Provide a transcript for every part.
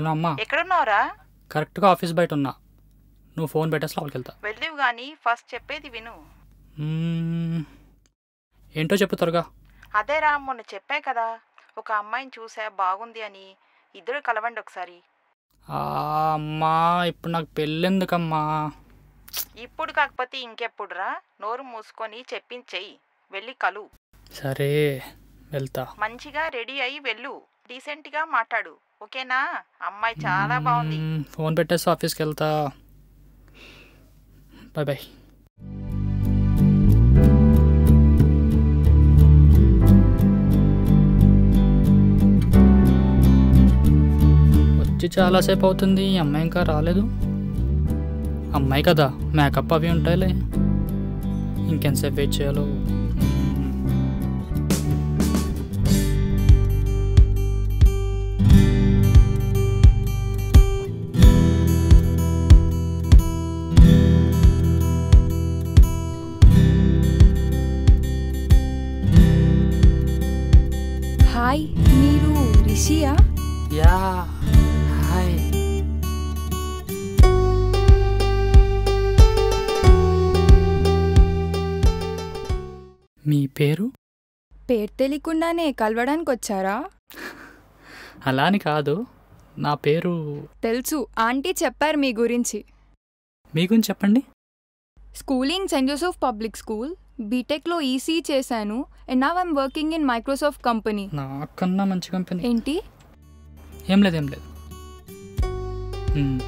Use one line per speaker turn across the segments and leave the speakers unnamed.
Hello అమ్మా
ఎక్కడున్నావురా
కరెక్ట్గా ఆఫీస్ బయట ఉన్నా నువ్వు ఫోన్ పెట్టేసి లోపలికి వెళ్తా
వెళ్ళివు గాని ఫస్ట్ చెప్పేది విను
మ్మ్. ఏంటో చెప్పు త్వరగా
అదేరా మొన్న చెప్పా కదా ఒక అమ్మాయిని చూసా బాగుంది అని ఇద్దరు కలవండి ఒకసారి
ఆ, అమ్మా ఇప్పుడు నాకు పెళ్ళెందుకమ్మా
ఇప్పుడు కాకపోతే ఇంకెప్పుడురా నోరు మూసుకొని చెప్పించెయ్యి వెళ్ళి కలు
సరే వెళ్తా
మంచిగా రెడీ అయ్యి వెళ్ళు డీసెంట్గా మాట్లాడు ఓకేనా అమ్మాయి చాలా బాగుంది
మ్మ్, ఫోన్ పెట్టేసి ఆఫీస్కి వెళ్తా బాయ్ బాయ్ వచ్చి చాలాసేపు అవుతుంది ఈ అమ్మాయి ఇంకా రాలేదు అమ్మాయి కదా మేకప్ అవి ఉంటాయిలే ఇంకెంతసేపు వెయిట్ చేయాలో మ్మ్.
హాయ్ మీరు రిషియా
యా హాయ్ మీ పేరు
పేరు తెలియకుండానే కలవడానికి వచ్చారా
అలా అని కాదు నా పేరు
తెలుసు ఆంటీ చెప్పారు మీ గురించి
మీ గురించి చెప్పండి
schooling Saint Joseph public school బీటెక్లో ఈసీ చేశాను and now I'm working in Microsoft company
నాకన్నా మంచి కంపెనీ
ఏంటి
ఏం లేదు ఏం లేదు మ్మ్.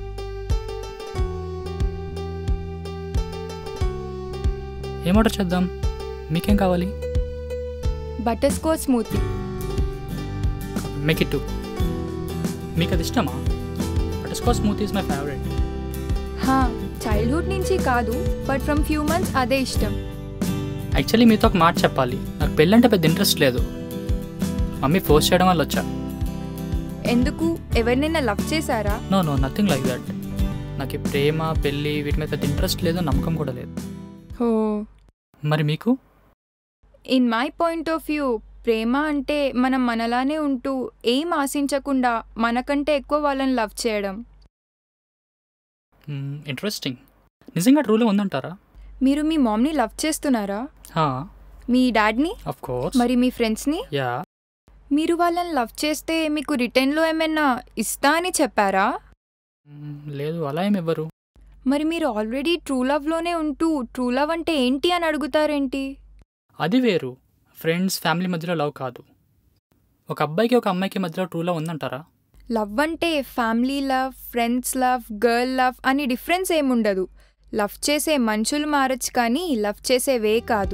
ఏం ఆర్డర్ చేద్దాం మీకేం కావాలి
butterscotch smoothie
make it two మీకు అది ఇష్టమా butterscotch smoothie is my favourite
హా చైల్డ్హుడ్ నుంచి కాదు బట్ ఫ్రమ్ ఫ్యూ మంత్స్ అదే ఇష్టం
యాక్చువల్లీ మీతో ఒక మాట చెప్పాలి నాకు పెళ్ళంటే పెద్ద ఇంట్రెస్ట్ లేదు మమ్మీ ఫోర్స్ చేయడం వల్ల వచ్చా
ఎందుకు ఎవరినైనా లవ్ చేశారా
no no nothing like that నాకు ఈ ప్రేమ పెళ్ళి వీటి మీద పెద్ద ఇంట్రెస్ట్ లేదు నమ్మకం కూడా లేదు
హో
మరి మీకు
in my point of view ప్రేమ అంటే మనం మనలానే ఉంటూ ఏం ఆశించకుండా మనకంటే ఎక్కువ వాళ్ళని లవ్ చేయడం
ఇంట్రెస్టింగ్ నిజంగా ట్రూలో ఉందంటారా
మీరు మీ మామ్ని లవ్ చేస్తున్నారా మీ డాడ్ని
ఆఫ్ కోర్స్
మరి మీ ఫ్రెండ్స్ని
యా
మీరు వాళ్ళని లవ్ చేస్తే మీకు రిటర్న్లో ఏమైనా ఇస్తా అని చెప్పారా
లేదు అలా ఏమి ఇవ్వరు
మరి మీరు ఆల్రెడీ ట్రూ లవ్లోనే ఉంటూ ట్రూ లవ్ అంటే ఏంటి అని అడుగుతారేంటి
అది వేరు ఫ్రెండ్స్ ఫ్యామిలీ మధ్యలో లవ్ కాదు ఒక అబ్బాయికి ఒక అమ్మాయికి మధ్యలో ట్రూ లవ్ ఉందంటారా
లవ్ అంటే family love friends love girl love అని డిఫరెన్స్ ఏముండదు లవ్ చేసే మనుషులు మారచ్చు కానీ లవ్ చేసే వే కాదు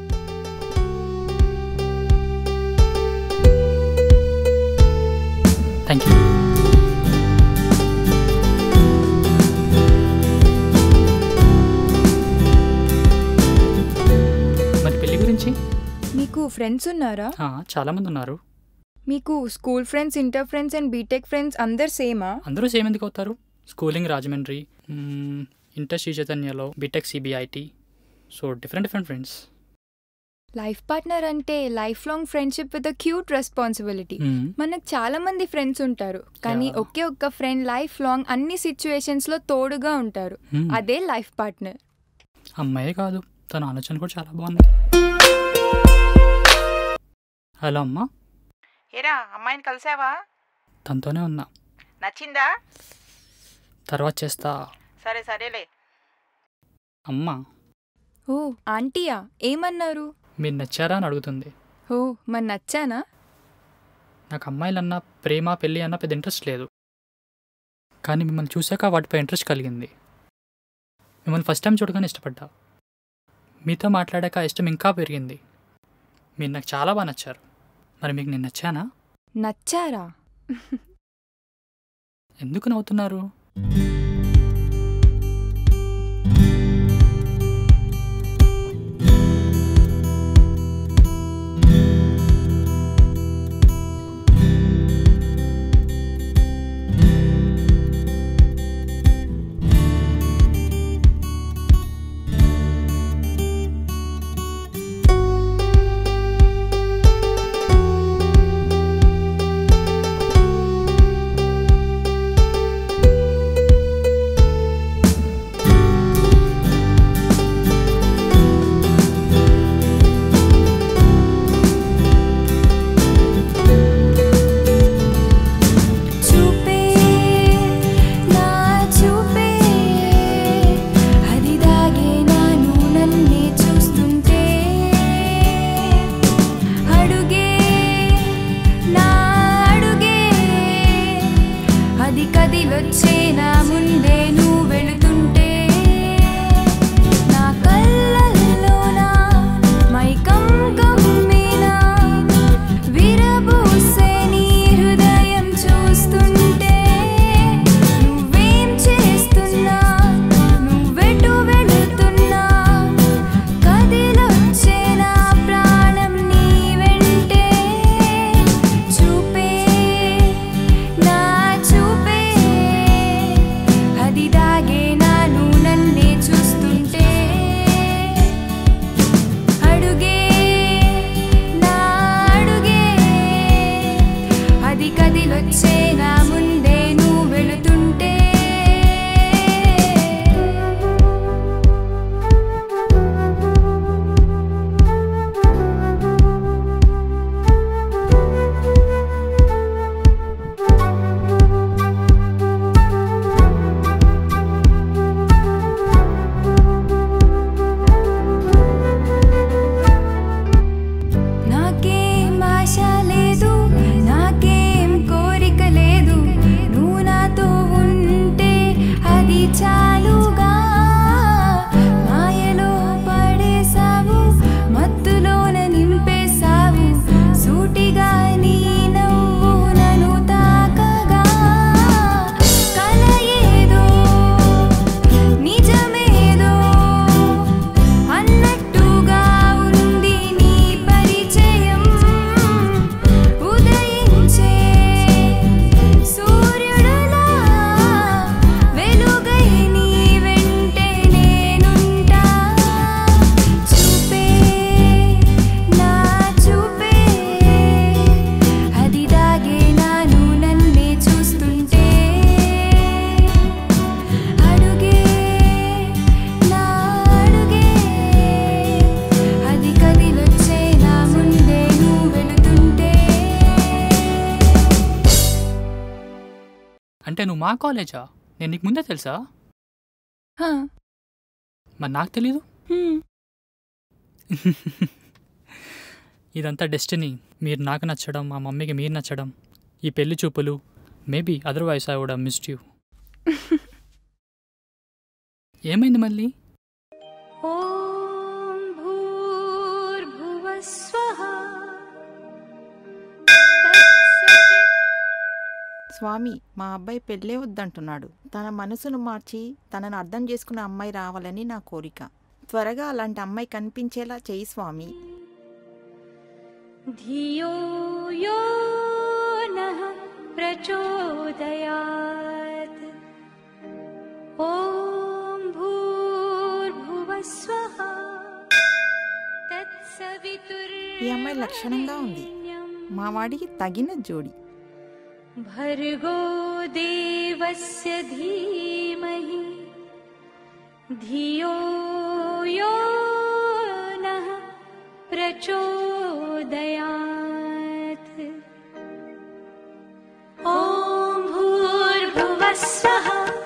థ్యాంక్ యూ మరి పెళ్లి గురించి
మీకు ఫ్రెండ్స్ ఉన్నారా
ఆ, చాలా మంది ఉన్నారు
మీకు school friends inter friends and BTech friends అందరు సేమా
అందరూ సేమ్ ఎందుకు అవుతారు స్కూలింగ్ రాజమండ్రి మ్మ్, ఇంటర్ శ్రీ చైతన్యలో BTech CBIT so different different friends
life partner అంటే life long friendship with a cute responsibility మనకు చాలా మంది ఫ్రెండ్స్ ఉంటారు కానీ
Yeah.
ఒకే ఒక్క ఫ్రెండ్ లైఫ్ లాంగ్ అన్ని సిచ్యువేషన్స్ లో తోడుగా ఉంటారు అదే లైఫ్ పార్ట్నర్
అమ్మాయే కాదు తన ఆలోచన కూడా చాలా బాగుంది హలో అమ్మా
ఏరా అమ్మాయిని కలిసావా
తనతోనే ఉన్నా
నచ్చిందా
తర్వాత చేస్తా
సరే సరేలే
అమ్మా
ఓ ఆంటీయా ఏమన్నారు
మీరు నచ్చారా అని అడుగుతుంది
ఓ మరి నచ్చానా
నాకు అమ్మాయిలన్నా ప్రేమ పెళ్ళి అన్న పెద్ద ఇంట్రెస్ట్ లేదు కానీ మిమ్మల్ని చూశాక వాటిపై ఇంట్రెస్ట్ కలిగింది మిమ్మల్ని ఫస్ట్ టైం చూడగానే ఇష్టపడ్డా మీతో మాట్లాడాక ఆ ఇష్టం ఇంకా పెరిగింది మీరు నాకు చాలా బాగా నచ్చారు మరి మీకు నేను నచ్చానా
నచ్చారా
ఎందుకు నవ్వుతున్నారు
కదిలొచ్చే నా ముందే నువ్వు వెళుతుంటే నా కళ్ళల్లోన మైకం కమ్మేనా విరబూసే నీ హృదయం చూస్తుంటే నువ్వేం చేస్తున్నా నువ్వెటు వెళుతున్నా కదిలొచ్చే నా ప్రాణం నీ వెంటే చూపే నా చూపే అది దాగే నాను నన్నే చూస్తుంటే అడుగే నా అడుగే అది కదిలొచ్చే నా ముందే నువ్వు వెళుతుంటే నాకేం ఆశ లేదు నాకేం కోరిక లేదు నువ్వు నాతో ఉంటే అది చాలుగా మాయలో పడేసావు మత్తులోన నింపేశావు సూటిగా నీ నవ్వు నన్ను తాకగా కల ఏదో నిజమేదో అన్నట్టుగా ఉంది నీ పరిచయం ఉదయించే సూర్యుడులా వెలుగై నీ వెంటే నేనుంటా చూపే నా చూపే అది దాగే నాను నన్నే చూస్తుంటే అడుగే నా అడుగే అది కదిలొచ్చే నా ముందే నువ్వు వెళుతుంటే
అంటే నువ్వు మా కాలేజా నేను నీకు ముందే తెలుసా మరి నాకు తెలీదు ఇదంతా డెస్టినీ మీరు నాకు నచ్చడం మా మమ్మీకి మీరు నచ్చడం ఈ పెళ్లి చూపులు maybe otherwise I would missed you ఏమైంది మళ్ళీ
ॐ भूर्भुवः स्वः
స్వామి మా అబ్బాయి పెళ్ళే వద్దంటున్నాడు తన మనసును మార్చి తనను అర్థం చేసుకున్న అమ్మాయి రావాలని నా కోరిక త్వరగా అలాంటి అమ్మాయి కనిపించేలా చేయి స్వామి
धियो यो नः प्रचोदयात् ॐ भूर्भुवः स्वः
ఈ అమ్మాయి లక్షణంగా ఉంది మా వాడికి తగిన జోడి
भर्गो देवस्य धीमहि धियो यो नः प्रचोदयात् ॐ भूर्भुवः स्वः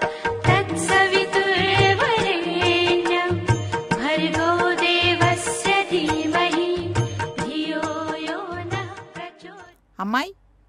तत्सवितुर्वरेण्यं भर्गो देवस्य धीमहि धियो यो नः प्रचोदयात्
అమ్మాయి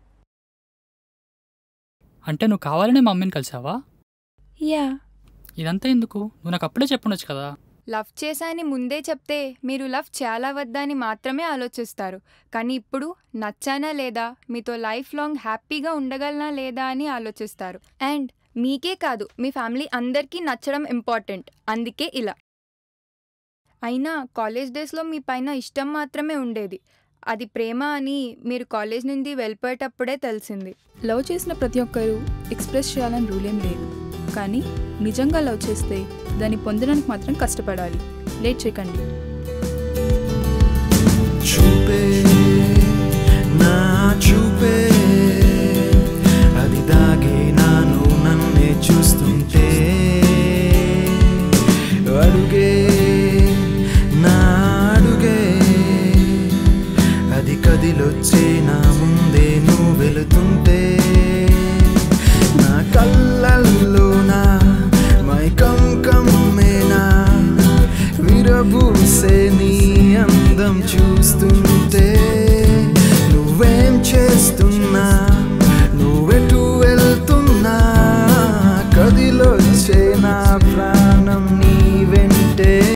అంటే నువ్వు కావాలనే మా అమ్మని కలిసావా
యా
ఇదంతా ఎందుకు నువ్వు నాకు అప్పుడే చెప్పుండొచ్చు కదా
లవ్ చేశాని ముందే చెప్తే మీరు లవ్ చాలా వద్దా అని మాత్రమే ఆలోచిస్తారు కానీ ఇప్పుడు నచ్చానా లేదా మీతో లైఫ్ లాంగ్ హ్యాపీగా ఉండగలనా లేదా అని ఆలోచిస్తారు అండ్ మీకే కాదు మీ ఫ్యామిలీ అందరికీ నచ్చడం ఇంపార్టెంట్ అందుకే ఇలా అయినా కాలేజ్ డేస్లో మీ పైన ఇష్టం మాత్రమే ఉండేది అది ప్రేమ అని మీరు కాలేజ్ నుండి వెళ్ళిపోయేటప్పుడే తెలిసింది
లవ్ చేసిన ప్రతి ఒక్కరూ ఎక్స్ప్రెస్ చేయాలని రూల్ ఏం లేదు కానీ నిజంగా లవ్ చేస్తే దాన్ని పొందడానికి మాత్రం కష్టపడాలి లేట్ చేయకండి
చూపే నా చూపే అది దాగే నాను నన్నే చూస్తుంటే అడుగే నా అడుగే అది కదిలొచ్చే నా ముందే నువ్వు వెళుతుంటే నా కళ్ళల్లో నా మైకం కమ్మేనా విరబూసే నీ అందం చూస్తుంటే